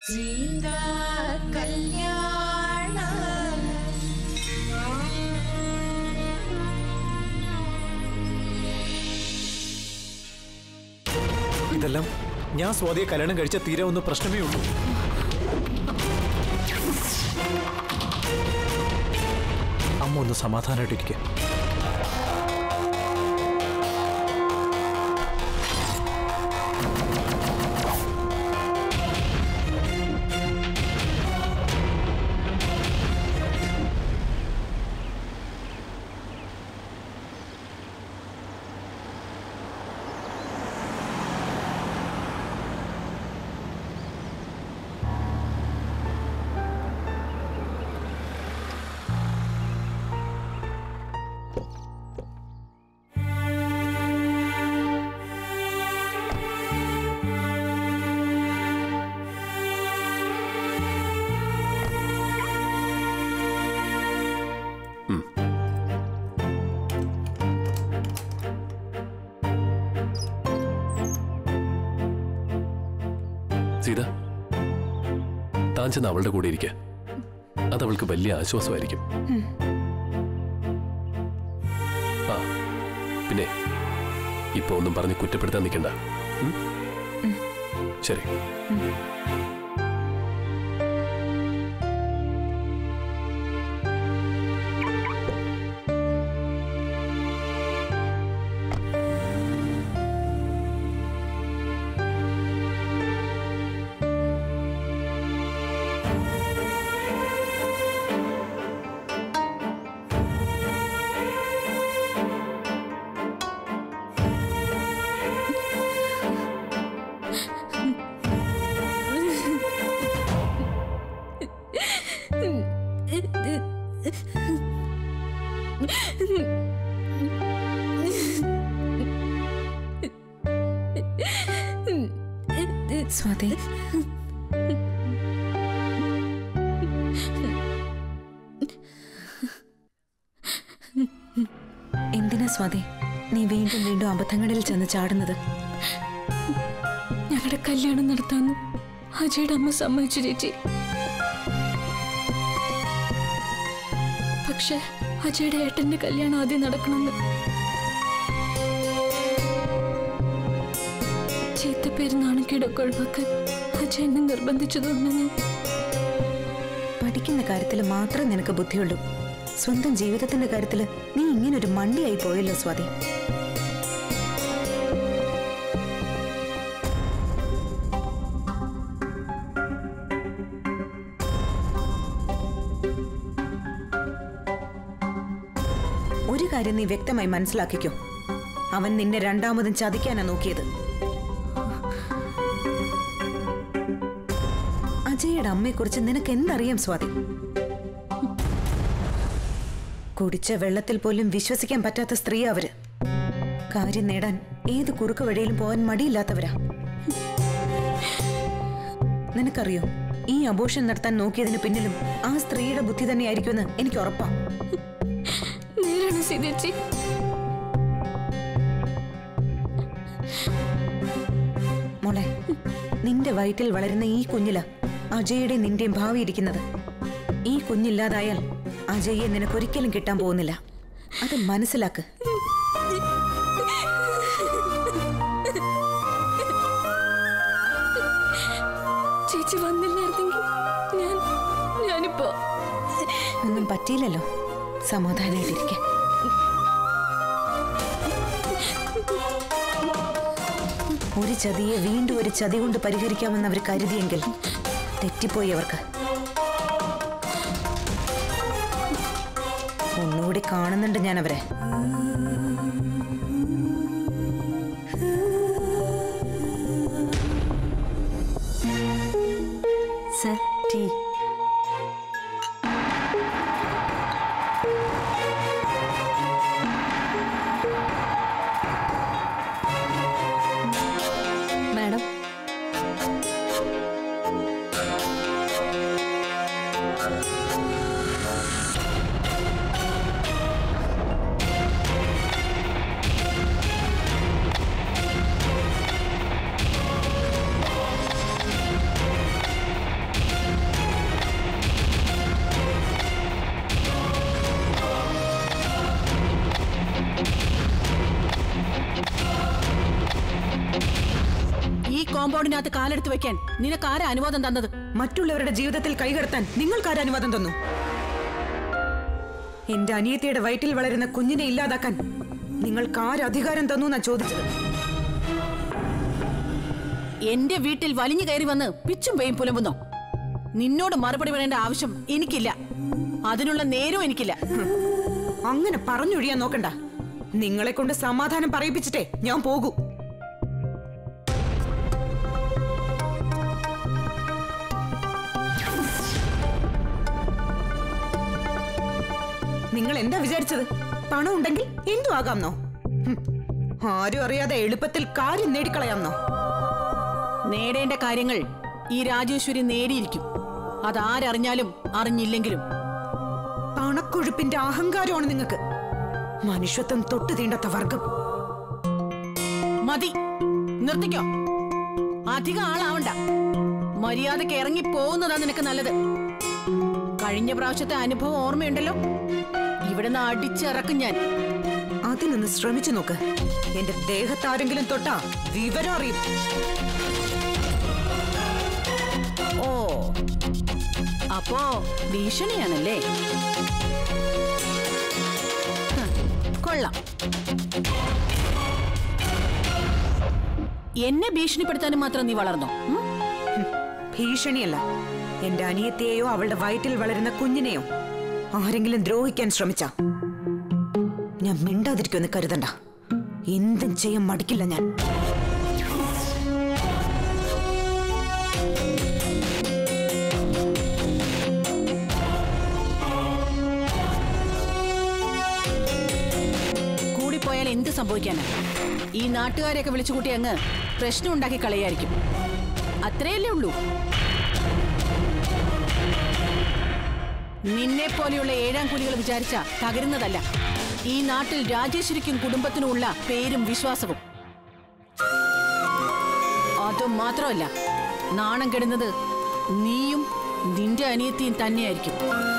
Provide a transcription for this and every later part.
സീതാ കല്യാണം ഇതെല്ലാം ഞാൻ സ്വാതിയെ കല്യാണം കഴിച്ച തീരാവുന്ന പ്രശ്നമേ ഉള്ളൂ അമ്മ ഒന്ന് സമാധാനമായിട്ടിരിക്കുക സീത താൻ ചെന്ന് അവളുടെ കൂടെ ഇരിക്ക അത് അവൾക്ക് വലിയ ആശ്വാസമായിരിക്കും ആ പിന്നെ ഇപ്പൊ ഒന്നും പറഞ്ഞ് കുറ്റപ്പെടുത്താൻ നിൽക്കണ്ട ഉം? ശരി സ്വാതി എന്തിനാ സ്വാതി നീ വീണ്ടും വീണ്ടും അബദ്ധങ്ങളിൽ ചെന്ന് ചാടുന്നത് ഞങ്ങളുടെ കല്യാണം നടത്താന്ന് അജയുടെ അമ്മ സമ്മതിച്ചു ചേച്ചി പക്ഷെ അജയുടെ ഏട്ടന്റെ കല്യാണം ആദ്യം നടക്കണമെന്ന് ചീത്തപ്പേര് നാണക്കേടൊക്കെ ഒഴിവാക്കാൻ അജയ് എന്നെ നിർബന്ധിച്ചതുകൊണ്ട് ഞാൻ പഠിക്കുന്ന കാര്യത്തിൽ മാത്രമേ നിനക്ക് ബുദ്ധിയുള്ളൂ സ്വന്തം ജീവിതത്തിന്റെ കാര്യത്തിൽ നീ ഇങ്ങനൊരു മണ്ടിയായി പോയല്ലോ സ്വാതി ഒരു കാര്യം നീ വ്യക്തമായി മനസ്സിലാക്കിക്കോ അവൻ നിന്നെ രണ്ടാമതും ചതിക്കാനാ നോക്കിയത് അജയുടെ അമ്മയെക്കുറിച്ച് നിനക്ക് എന്തറിയാം സ്വാതി കുടിച്ച വെള്ളത്തിൽ പോലും വിശ്വസിക്കാൻ പറ്റാത്ത സ്ത്രീ അവര് കാര്യം നേടാൻ ഏത് കുറുക്ക് വഴിയിലും പോകാൻ മടിയില്ലാത്തവരാ നിനക്കറിയോ ഈ അബോഷൻ നടത്താൻ നോക്കിയതിന് പിന്നിലും ആ സ്ത്രീയുടെ ബുദ്ധി തന്നെയായിരിക്കുമെന്ന് എനിക്ക് ഉറപ്പാ നേരാണ് സീതേച്ചി മോളെ നിന്റെ വയറ്റിൽ വളരുന്ന ഈ കുഞ്ഞില അജയുടെ നിന്റെയും ഭാവി ഇരിക്കുന്നത് ഈ കുഞ്ഞില്ലാതായാൽ അജയെ നിനക്കൊരിക്കലും കിട്ടാൻ പോകുന്നില്ല അത് മനസ്സിലാക്ക് ചേച്ചി വന്നില്ലായിരുന്നെങ്കിൽ ഞാൻ ഞാനിപ്പോ ഒന്നും പറ്റിയില്ലല്ലോ സമാധാനമായിട്ടിരിക്കെ ഒരു ചതിയെ വീണ്ടും ഒരു ചതി കൊണ്ട് പരിഹരിക്കാമെന്ന് അവർ കരുതിയെങ്കിൽ തെറ്റിപ്പോയി അവർക്ക് ഒന്നുകൂടി കാണുന്നുണ്ട് ഞാൻ അവരെ സർ ടീ മാഡം കോമ്പൗണ്ടിനകത്ത് കാലെടുത്ത് വെക്കാൻ നിനക്ക് ആരാ അനുവാദം തന്നത് മറ്റുള്ളവരുടെ ജീവിതത്തിൽ കൈകടത്താൻ നിങ്ങൾക്കാര് അനുവാദം തന്നു എന്റെ അനിയത്തിയുടെ വയറ്റിൽ വളരുന്ന കുഞ്ഞിനെ ഇല്ലാതാക്കാൻ നിങ്ങൾക്ക് ആര് അധികാരം തന്നു എന്നാ ചോദിച്ചത് എന്റെ വീട്ടിൽ വലിഞ്ഞു കയറി വന്ന് പിച്ചും പേയും പുലമ്പുന്നോ നിന്നോട് മറുപടി പറയേണ്ട ആവശ്യം എനിക്കില്ല അതിനുള്ള നേരവും എനിക്കില്ല അങ്ങനെ പറഞ്ഞൊഴിയാൻ നോക്കണ്ട നിങ്ങളെ കൊണ്ട് സമാധാനം പറയിപ്പിച്ചിട്ടേ ഞാൻ പോകൂ നിങ്ങൾ എന്താ വിചാരിച്ചത് പണം ഉണ്ടെങ്കിൽ എന്തു ആകാമെന്നോ ഹും, ആരും അറിയാതെ എളുപ്പത്തിൽ കാര്യം നേടിക്കളയാമെന്നോ നേടേണ്ട കാര്യങ്ങൾ ഈ രാജേശ്വരി നേടിയിരിക്കും അതാരറിഞ്ഞാലും അറിഞ്ഞില്ലെങ്കിലും പണക്കൊഴുപ്പിന്റെ അഹങ്കാരമാണ് നിങ്ങൾക്ക് മനുഷ്യത്വം തൊട്ടു തീണ്ടാത്ത വർഗം മതി നിർത്തിക്കോ അധികം ആളാവണ്ട മര്യാദക്ക് ഇറങ്ങി പോകുന്നതാ നിനക്ക് നല്ലത് കഴിഞ്ഞ പ്രാവശ്യത്തെ അനുഭവം ഓർമ്മയുണ്ടല്ലോ ഇവിടുന്ന് അടിച്ചിറക്കും ഞാൻ അതിനൊന്ന് ശ്രമിച്ചു നോക്ക് എന്റെ ദേഹത്താരെങ്കിലും തൊട്ടാ വിവരം അറിയും ഓ അപ്പോ ഭീഷണിയാണല്ലേ ഹ, കൊള്ളാം എന്നെ ഭീഷണിപ്പെടുത്താനും മാത്രം നീ വളർന്നോ ഉം? ഭീഷണിയല്ല എന്റെ അനിയത്തിയെയോ അവളുടെ വയറ്റിൽ വളരുന്ന കുഞ്ഞിനെയോ ആരെങ്കിലും ദ്രോഹിക്കാൻ ശ്രമിച്ച ഞാൻ മിണ്ടാതിരിക്കുമെന്ന് കരുതണ്ട എന്തും ചെയ്യാൻ മടിക്കില്ല ഞാൻ കൂടിപ്പോയാൽ എന്ത് സംഭവിക്കാനാ ഈ നാട്ടുകാരെയൊക്കെ വിളിച്ചുകൂട്ടി അങ്ങ് പ്രശ്നം ഉണ്ടാക്കി കളയായിരിക്കും അത്രയല്ലേ ഉള്ളൂ നിന്നെ പോലെയുള്ള ഏഴാം കുലികൾ വിചാരിച്ച തകരുന്നതല്ല ഈ നാട്ടിൽ രാജേശ്വരിക്കും കുടുംബത്തിനുമുള്ള പേരും വിശ്വാസവും അതും മാത്രമല്ല നാണം കെടുന്നത് നീയും നിന്റെ അനിയത്തിയും തന്നെയായിരിക്കും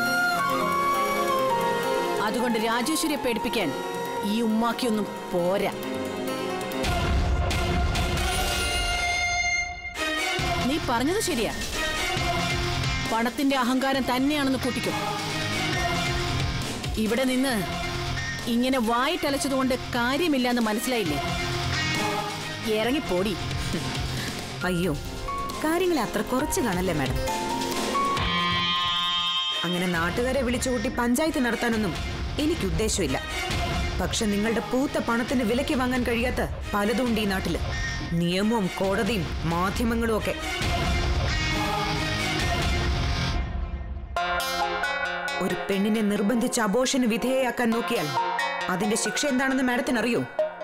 അതുകൊണ്ട് രാജേശ്വരിയെ പേടിപ്പിക്കാൻ ഈ ഉമ്മാക്കിയൊന്നും പോരാ നീ പറഞ്ഞത് ശരിയാ പണത്തിന്റെ അഹങ്കാരം തന്നെയാണെന്ന് കൂട്ടിക്കോ ഇവിടെ നിന്ന് ഇങ്ങനെ വായിട്ടലച്ചതുകൊണ്ട് കാര്യമില്ല എന്ന് മനസ്സിലായില്ലേ ഇറങ്ങിപ്പോടി അയ്യോ കാര്യങ്ങളെ അത്ര കുറച്ച് കാണല്ലേ മാഡം അങ്ങനെ നാട്ടുകാരെ വിളിച്ചുകൂട്ടി പഞ്ചായത്ത് നടത്താനൊന്നും എനിക്ക് ഉദ്ദേശമില്ല പക്ഷെ നിങ്ങളുടെ പൂത്ത പണത്തിന് വിലയ്ക്ക് വാങ്ങാൻ കഴിയാത്ത പലതും ഉണ്ട് ഈ നാട്ടില് നിയമവും കോടതിയും മാധ്യമങ്ങളും ഒക്കെ ഒരു പെണ്ണിനെ നിർബന്ധിച്ച് അബോഷന് വിധേയയാക്കാൻ നോക്കിയാൽ അതിന്റെ ശിക്ഷ എന്താണെന്ന് മാഡത്തിന് അറിയോ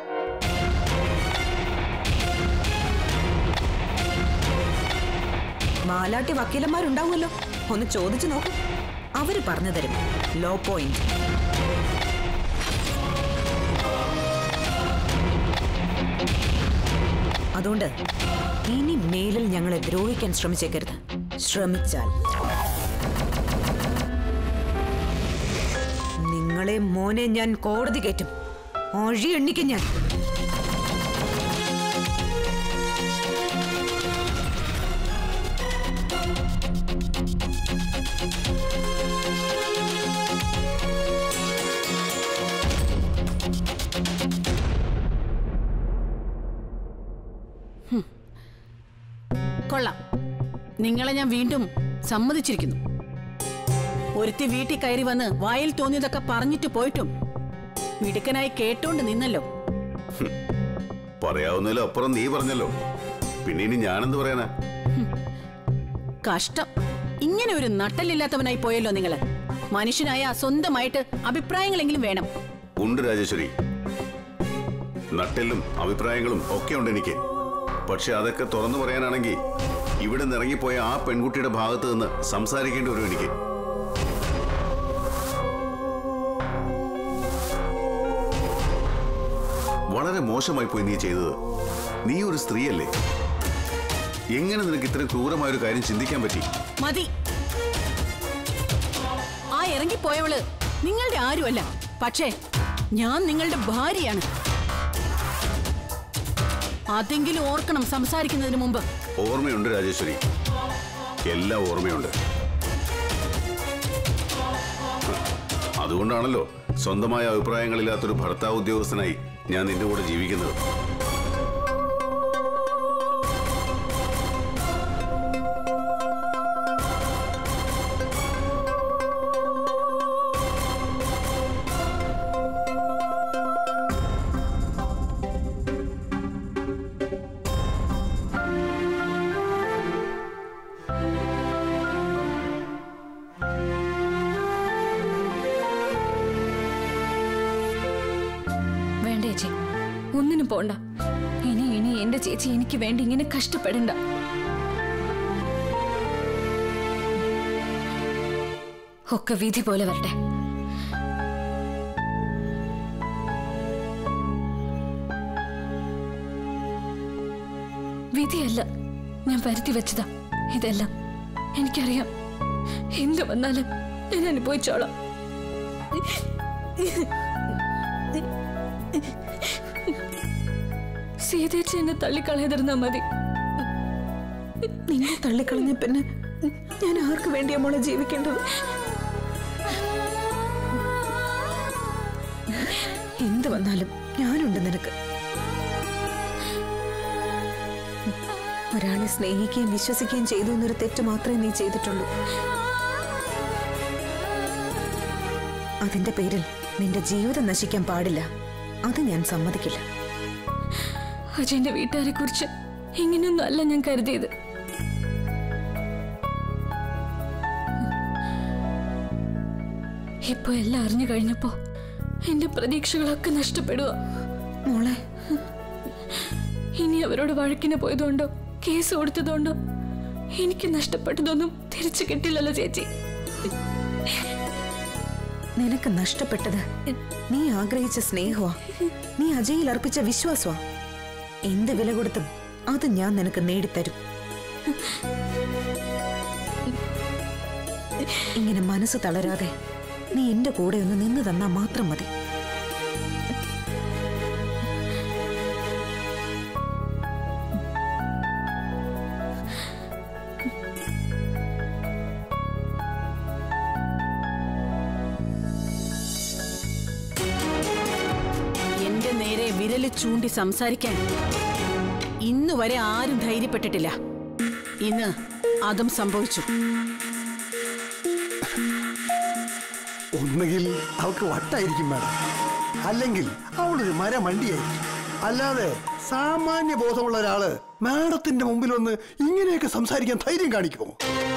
മാലാട്ടി വക്കീലന്മാരുണ്ടാവുമല്ലോ ഒന്ന് ചോദിച്ചു നോക്ക് അവര് പറഞ്ഞു തരും ലോ പോയിന്റ് അതുകൊണ്ട് ഇനി മേലിൽ ഞങ്ങളെ ദ്രോഹിക്കാൻ ശ്രമിച്ചേക്കരുത് ശ്രമിച്ചാൽ നിങ്ങളെ മോനെ ഞാൻ കോടതി കയറ്റും ഒഴി എണ്ണിക്കും ഞാൻ കൊള്ളാം നിങ്ങളെ ഞാൻ വീണ്ടും സമ്മതിച്ചിരിക്കുന്നു ഒരുത്തി വീട്ടിൽ കയറി വന്ന് വായിൽ തോന്നിയതൊക്കെ പറഞ്ഞിട്ട് പോയിട്ടും മിടുക്കനായി കേട്ടോണ്ട് നിന്നല്ലോ പറയാവുന്നതിലും അപ്പുറം നീ പറഞ്ഞല്ലോ പിന്നെ ഇനി ഞാനെന്ത് പറയാനാ കഷ്ടം ഇങ്ങനെ ഒരു നട്ടലില്ലാത്തവനായി പോയല്ലോ നിങ്ങള് മനുഷ്യനായ സ്വന്തമായിട്ട് അഭിപ്രായങ്ങളെങ്കിലും വേണം ഉണ്ട് രാജേശ്വരി നട്ടെല്ലും അഭിപ്രായങ്ങളും ഒക്കെ ഉണ്ട് എനിക്ക് പക്ഷെ അതൊക്കെ തുറന്നു പറയാനാണെങ്കിൽ ഇവിടെ നിന്ന് ഇറങ്ങിപ്പോയ ആ പെൺകുട്ടിയുടെ ഭാഗത്ത് നിന്ന് സംസാരിക്കേണ്ടി വരും എനിക്ക് വളരെ മോശമായി പോയി നീ ചെയ്തത് നീ ഒരു സ്ത്രീയല്ലേ എങ്ങനെ നിനക്ക് ഇത്രയും ക്രൂരമായ ഒരു കാര്യം ചിന്തിക്കാൻ പറ്റി മതി ആ ഇറങ്ങിപ്പോയവള് നിങ്ങളുടെ ആരുമല്ല പക്ഷേ ഞാൻ നിങ്ങളുടെ ഭാര്യയാണ് അതെങ്കിലും ഓർക്കണം സംസാരിക്കുന്നതിന് മുമ്പ് ഓർമ്മയുണ്ട് രാജേശ്വരി എല്ലാം ഓർമ്മയുണ്ട് അതുകൊണ്ടാണല്ലോ സ്വന്തമായ അഭിപ്രായങ്ങളില്ലാത്തൊരു ഭർത്താവ് ഉദ്യോഗസ്ഥനായി ഞാൻ നിന്റെ കൂടെ ജീവിക്കുന്നത് വേണ്ട ചേച്ചി ഒന്നിനും പോണ്ട ഇനി ഇനി എന്റെ ചേച്ചി എനിക്ക് വേണ്ടി ഇങ്ങനെ കഷ്ടപ്പെടണ്ട ഒക്കെ വിധി പോലെ വരട്ടെ വിധിയല്ല ഞാൻ വരുത്തി വെച്ചതാ ഇതെല്ലാം എനിക്കറിയാം എന്ത് വന്നാലും ഞാൻ അനുഭവിച്ചോളാം സീതേച്ചി എന്നെ തള്ളിക്കളയാതിരുന്നാ മതി നിന്നെ തള്ളിക്കളഞ്ഞ പിന്നെ ഞാൻ ആർക്ക് വേണ്ടിയാ മോളെ ജീവിക്കേണ്ടത് എന്ത് വന്നാലും ഞാനുണ്ട് നിനക്ക് ഒരാളെ സ്നേഹിക്കുകയും വിശ്വസിക്കുകയും ചെയ്തു എന്നൊരു തെറ്റ് മാത്രമേ നീ ചെയ്തിട്ടുള്ളൂ അതിന്റെ പേരിൽ നിന്റെ ജീവിതം നശിക്കാൻ പാടില്ല അത് ഞാൻ സമ്മതിക്കില്ല അജയന്റെ വീട്ടുകാരെ കുറിച്ച് ഇങ്ങനെയൊന്നും അല്ല ഞാൻ കരുതിയത് ഇപ്പൊ എല്ലാം അറിഞ്ഞു കഴിഞ്ഞപ്പോ എന്റെ പ്രതീക്ഷകളൊക്കെ നഷ്ടപ്പെടുക മോളെ ഇനി അവരോട് വഴക്കിന് പോയതുകൊണ്ടോ കേസ് കൊടുത്തതുകൊണ്ടോ എനിക്ക് നഷ്ടപ്പെട്ടതൊന്നും തിരിച്ചു കിട്ടില്ലല്ലോ ചേച്ചി നിനക്ക് നഷ്ടപ്പെട്ടത് നീ ആഗ്രഹിച്ച സ്നേഹമാ നീ അജയിൽ അർപ്പിച്ച വിശ്വാസമാ എന്ത് വില കൊടുത്തും അത് ഞാൻ നിനക്ക് നേടിത്തരും ഇങ്ങനെ മനസ്സ് തളരാതെ നീ എന്റെ കൂടെ ഒന്ന് നിന്ന് തന്നാ മാത്രം മതി എന്റെ നേരെ വിരല് ചൂണ്ടി സംസാരിക്കാൻ ഇന്നു വരെ ആരും ധൈര്യപ്പെട്ടിട്ടില്ല ഇന്ന് അതും സംഭവിച്ചു ഒന്നുകിൽ അവൾക്ക് വട്ടായിരിക്കും മാഡം അല്ലെങ്കിൽ അവളൊരു മരമണ്ടിയായിരിക്കും അല്ലാതെ സാമാന്യ ബോധമുള്ള ഒരാള് മാഡത്തിന്റെ മുമ്പിൽ വന്ന് ഇങ്ങനെയൊക്കെ സംസാരിക്കാൻ ധൈര്യം കാണിക്കുമോ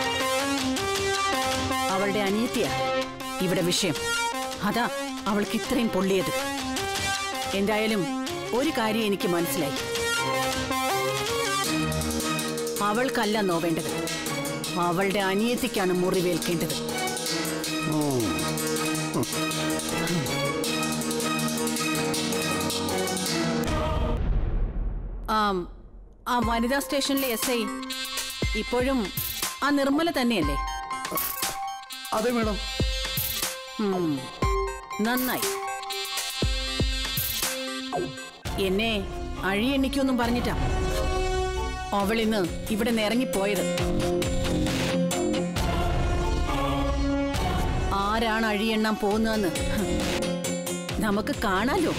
അവളുടെ അനിയത്തിയ ഇവിടെ വിഷയം അതാ അവൾക്ക് ഇത്രയും പൊള്ളിയത് എന്തായാലും ഒരു കാര്യം എനിക്ക് മനസ്സിലായി അവൾക്കല്ല നോവേണ്ടത് അവളുടെ അനിയത്തിക്കാണ് മുറിവേൽക്കേണ്ടത് ആം, ആ വനിതാ സ്റ്റേഷനിലെ എസ് ഐ ഇപ്പോഴും ആ നിർമ്മല തന്നെയല്ലേ അതെ മാഡം ഉം, നന്നായി എന്നെ അഴിയെണ്ണിക്കൊന്നും പറഞ്ഞിട്ടാ അവളിന്ന് ഇവിടെ നിന്ന് ഇറങ്ങിപ്പോയത് ആരാണ് അഴിയെണ്ണാൻ പോകുന്നതെന്ന് ഹ്, നമുക്ക് കാണാലോ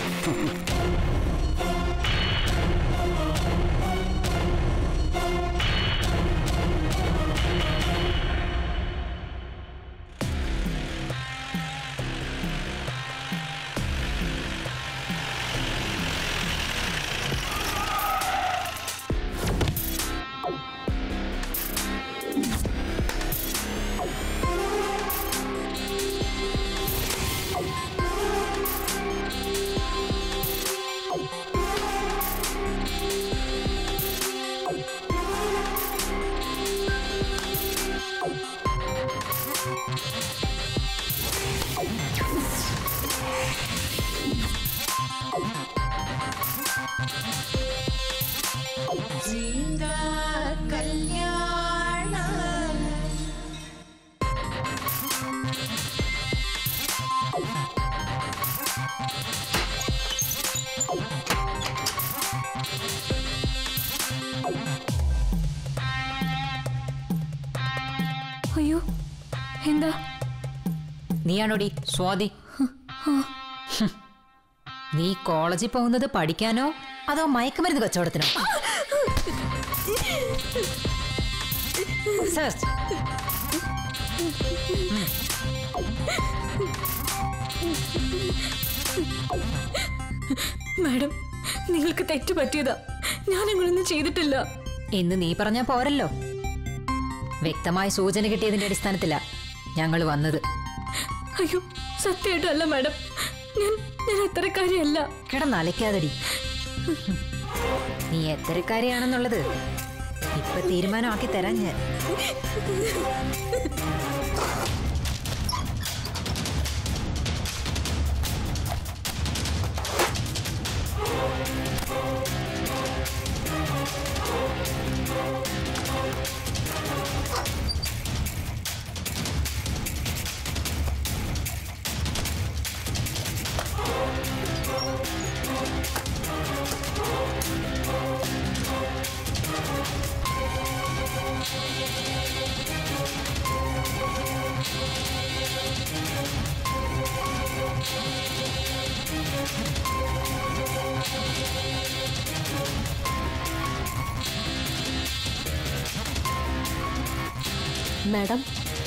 നീയാണോടി സ്വാതി ഹും. നീ കോളേജിൽ പോകുന്നത് പഠിക്കാനോ അതോ മയക്കുമരുന്ന് കച്ചവടത്തിനോ സെർച്ച് മാഡം നിങ്ങൾക്ക് തെറ്റ് പറ്റിയതാ ഞാൻ അങ്ങനൊന്നും ചെയ്തിട്ടില്ല എന്ന് നീ പറഞ്ഞാ പോരല്ലോ വ്യക്തമായ സൂചന കിട്ടിയതിന്റെ അടിസ്ഥാനത്തിലാ ഞങ്ങൾ വന്നത് അയ്യോ സത്യമായിട്ടും അല്ല മാഡം ഞാൻ ഞാൻ അത്തരക്കാരിയല്ല കിടന്നലയ്ക്കാതടി നീ എത്തരക്കാരിയാണെന്നുള്ളത് ഇപ്പൊ തീരുമാനമാക്കി തരാൻ ഞാൻ മാഡം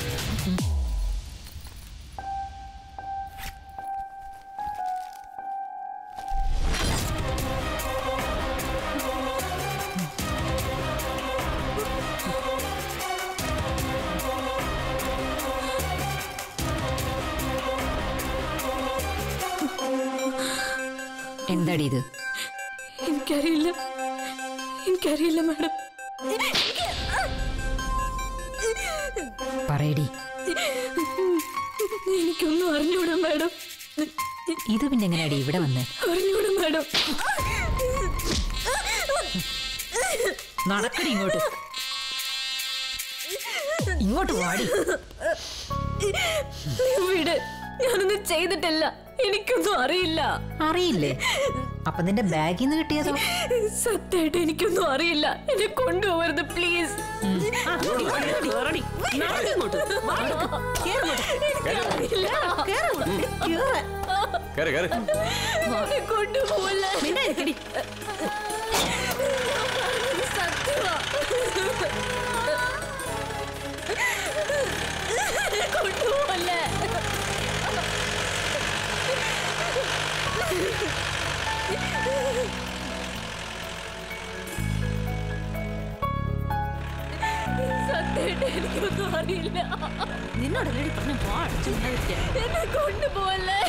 എന്താടി ഇത് എനിക്കറിയില്ല എനിക്കറിയില്ല മാഡം പറയടി എനിക്കൊന്നും അറിഞ്ഞൂടാ മാഡം ഇത് പിന്നെ എങ്ങനെയാടി ഇവിടെ വന്നേ അറിഞ്ഞൂടാ മാഡം നടക്കടി ഇങ്ങോട്ട് ഇങ്ങോട്ട് വാടി നീ വിട് ഞാനൊന്നും ചെയ്തിട്ടില്ല എനിക്കൊന്നും അറിയില്ല അറിയില്ലേ അപ്പൊ നിന്റെ ബാഗിൽ നിന്ന് കിട്ടിയതോ സത്യമായിട്ട് എനിക്കൊന്നും അറിയില്ല എന്നെ കൊണ്ടുപോകരുത് പ്ലീസ് കയറി കയറി കൊണ്ടുപോകല്ല സത്യമാ കൊണ്ടുപോകല്ലേ സത്യമായിട്ട് എനിക്കൊന്നും അറിയില്ല നിന്നോടല്ലേ പറഞ്ഞു പോ അടിച്ചു എന്നെ കൊണ്ടുപോകല്ലേ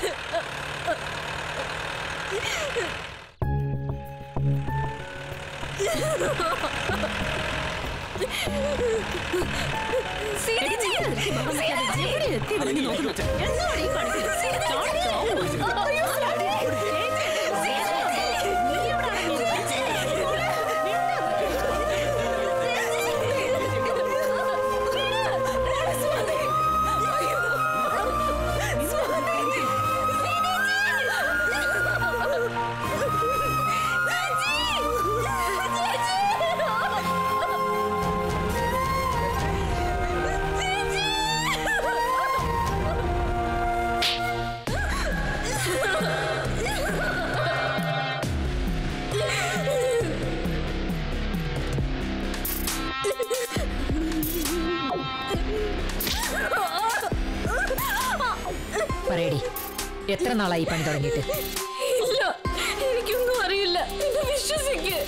പറയടി എത്ര നാളായി ഈ പണി തുടങ്ങിയിട്ട് ഇല്ല എനിക്കൊന്നും അറിയില്ല എന്നെ വിശ്വസിക്ക്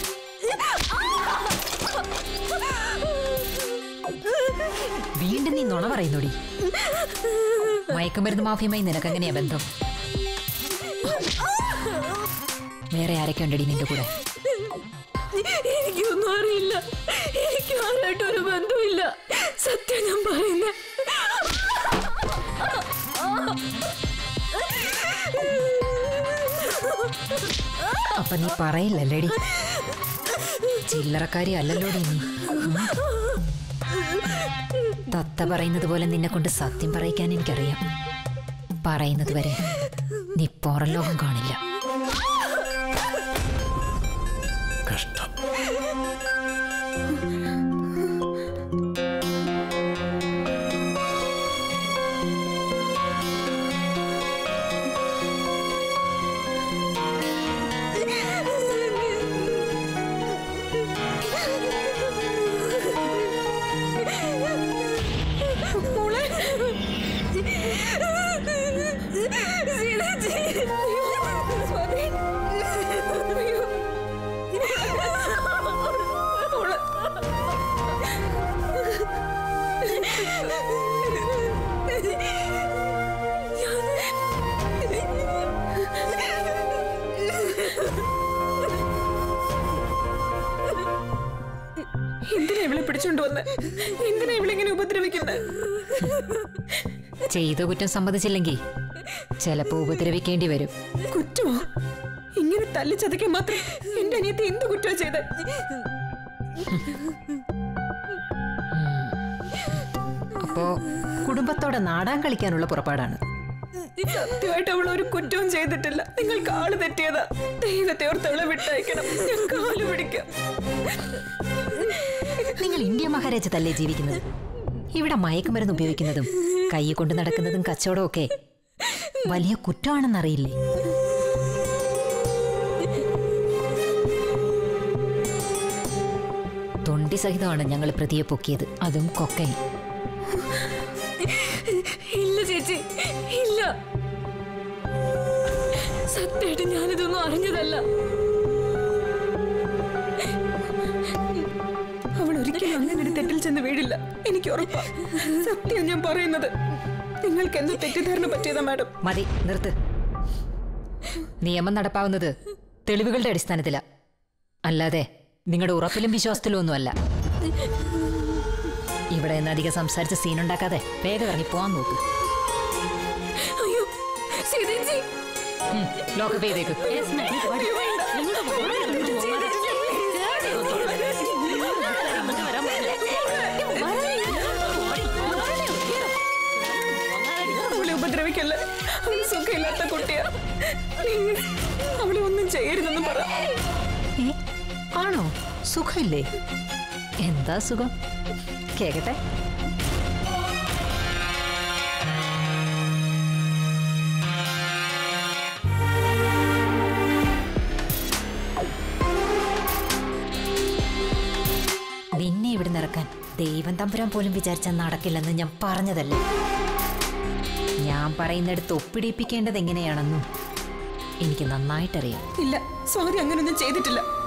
വീണ്ടും നീ നുണ പറയുന്നോടി മയക്കുമരുന്ന് മാഫിയുമായി നിനക്കെങ്ങനെയാ ബന്ധം വേറെ ആരൊക്കെ ഉണ്ടടി നിന്റെ കൂടെ എനിക്കൊന്നും അറിയില്ല എനിക്ക് ആരായിട്ട് ഒരു ബന്ധമില്ല സത്യം ഞാൻ പറയുന്നേ അപ്പൊ നീ പറയില്ലല്ലേടി ചില്ലറക്കാരി അല്ലല്ലോടി നീ ഉം. തത്ത പറയുന്നത് പോലെ നിന്നെ കൊണ്ട് സത്യം പറയിക്കാൻ എനിക്കറിയാം പറയുന്നത് വരെ നീ പുറം ലോകം കാണില്ല കഷ്ടം സ്വാതി. അയ്യോ. മോളെ. എന്തിനാ ഇവളെ പിടിച്ചോണ്ട് വന്ന് എന്തിനാ ഇവളിങ്ങനെ ഉപദ്രവിക്കുന്നത് ചെയ്ത കുറ്റം സമ്മതിച്ചില്ലെങ്കിൽ ചിലപ്പോ ഉപദ്രവിക്കേണ്ടി വരും കുറ്റമോ ഇങ്ങനെ തല്ലിച്ചതയ്ക്കാൻ മാത്രം എന്റെ അനിയത്തി എന്ത് കുറ്റം ചെയ്ത് അപ്പോ കുടുംബത്തോടെ നാടാൻ കളിക്കാനുള്ള പുറപ്പാടാണ് സത്യമായിട്ട് അവൾ ഒരു കുറ്റവും ചെയ്തിട്ടില്ല നിങ്ങൾക്ക് ആള് തെറ്റിയതാ ദൈവത്തെ ഓർത്ത് അവളെ വിട്ടയക്കണം ഞാൻ കാല് പിടിക്കാം നിങ്ങൾ ഇന്ത്യ മഹാരാജ്യത്തല്ലേ ജീവിക്കുന്നത് ഇവിടെ മയക്കുമരുന്ന് ഉപയോഗിക്കുന്നതും കൈ കൊണ്ട് നടക്കുന്നതും കച്ചവടവും ഒക്കെ വലിയ കുറ്റമാണെന്നറിയില്ലേ തൊണ്ടി സഹിതമാണ് ഞങ്ങൾ പ്രതിയെ പൊക്കിയത് അതും കൊക്കൈൻ ഇല്ല ചേച്ചി ഇല്ല സത്യമായിട്ട് ഞാനിതൊന്നും അറിഞ്ഞതല്ല അവൾ ഒരിക്കലും അങ്ങനെ ഒരു തെറ്റിൽ ചെന്ന് വീഴില്ല എനിക്ക് ഉറപ്പാ സത്യം ഞാൻ പറയുന്നത് നിങ്ങൾക്ക് എന്ത് തെറ്റിദ്ധാരണ പറ്റിയതാ മാഡം മതി നിർത്ത് നിയമം നടപ്പാവുന്നത് തെളിവുകളുടെ അടിസ്ഥാനത്തിലാ അല്ലാതെ നിങ്ങളുടെ ഉറപ്പിലും വിശ്വാസത്തിലും ഒന്നുമല്ല ഇവിടെ നിന്ന് അധികം സംസാരിച്ച് സീനുണ്ടാക്കാതെ വേഗം ഇറങ്ങി പോവാൻ നോക്ക് അയ്യോ സീതേച്ചി ഉം, ലോക്കപ്പ് ചെയ്തേക്ക് അവളെ ഉപദ്രവിക്കല്ലേ അവൾ സുഖമില്ലാത്ത കുട്ടിയാ Please, അവളെ ഒന്നും ചെയ്യരുതെന്ന് പറ ഏ, ആണോ സുഖമില്ലേ എന്താ സുഖം കേക്കട്ടെ നിന്നെ ഇവിടെ ഇറക്കാൻ ദൈവം തമ്പുരാൻ പോലും വിചാരിച്ചാൽ നടക്കില്ലെന്ന് ഞാൻ പറഞ്ഞതല്ലേ ഞാൻ പറയുന്നിടത്ത് ഒപ്പിടിപ്പിക്കേണ്ടത് എങ്ങനെയാണെന്നും എനിക്ക് നന്നായിട്ടറിയാം ഇല്ല സ്വാതി അങ്ങനൊന്നും ചെയ്തിട്ടില്ല